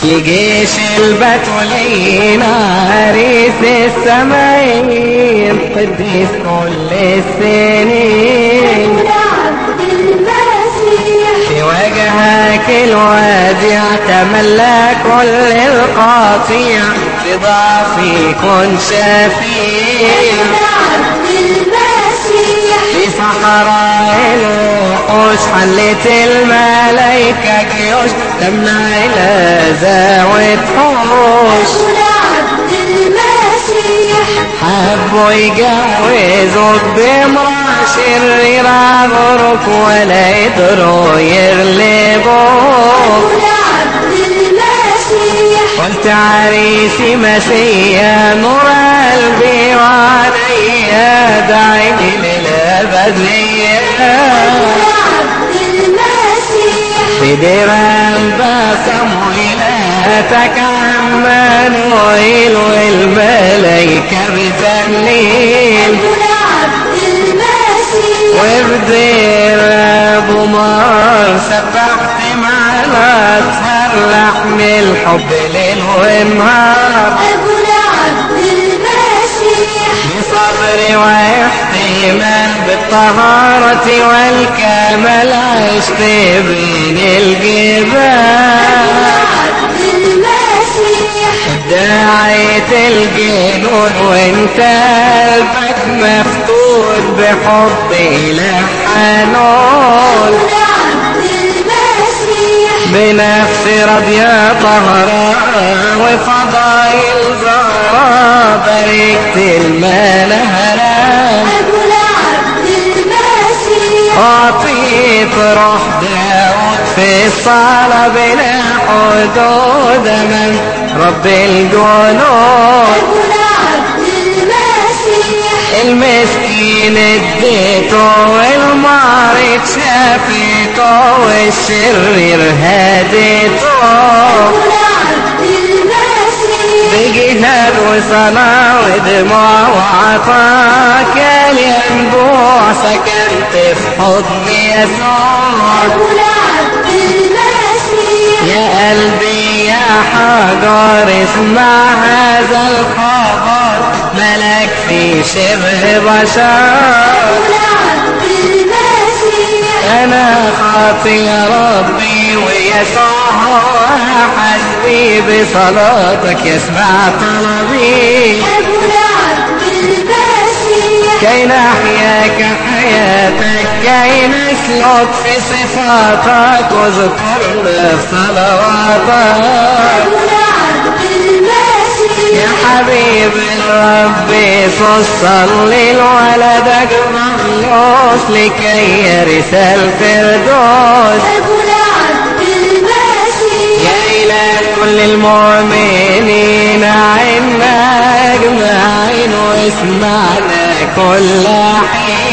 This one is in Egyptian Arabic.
لجيش البتولين عريس السمايين قديس كل السنين عبد المسيح في وجهك الوادع تملى كل القاطيع في ضعفي كن شفيع عبد المسيح في صحراء الوحوش حلت الملايكة جيوش تمنع الأذى وتحوش عبد المسيح حبوا يجوزوك بامرأة شريرة غرق ولا يقدروا يغلبوك عبد المسيح قلت عريسي مسيا نور قلبي وعليا دعيني للأبد ليا عبد المسيح بدرام بصموا إلهتك عمانويل والملايكة بتهليل عبد المسيح وبدير أبو مار سبحت معنا أسهر لحم الحب ليل ونهار أبو عبد المسيح بصبر واحتمال بالطهارة والكمال عشت بين الجبال عبد المسيح داعية الجنون وانت قلبك مفتون بحب إله حنون عبد المسيح بنفس راضية طهرة وفضايل زهرة باركت المنهرة أبو عبد المسيح أعطيت روح داود في الصلاة بلا حدود من رب الجنود أبو عبد المسيح المسكين اديته والمريض شافيته والشرير هديته أبو عبد المسيح بجهاد وصلاة ودموع وعطاك الينبوع سكنت في حضن يسوع أبو عبد المسيح يا قلبي يا حجر اسمع هذا الخبر ملك في شبه بشر أبو عبد المسيح انا خاطي يا ربي ويسوع هو حسبي بصلاتك يسمع طلبي أبو عبد المسيح كي نحياك حياتك كي نسلك في صفاتك واذكرنا في صلواتك أبو عبد المسيح يا حبيب الرب يسوع صلي لولدك مخلوص لكي يرث الفردوس أبو عبد المسيح يا إله كل المؤمنين عنا أجمعين واسمعنا كل حين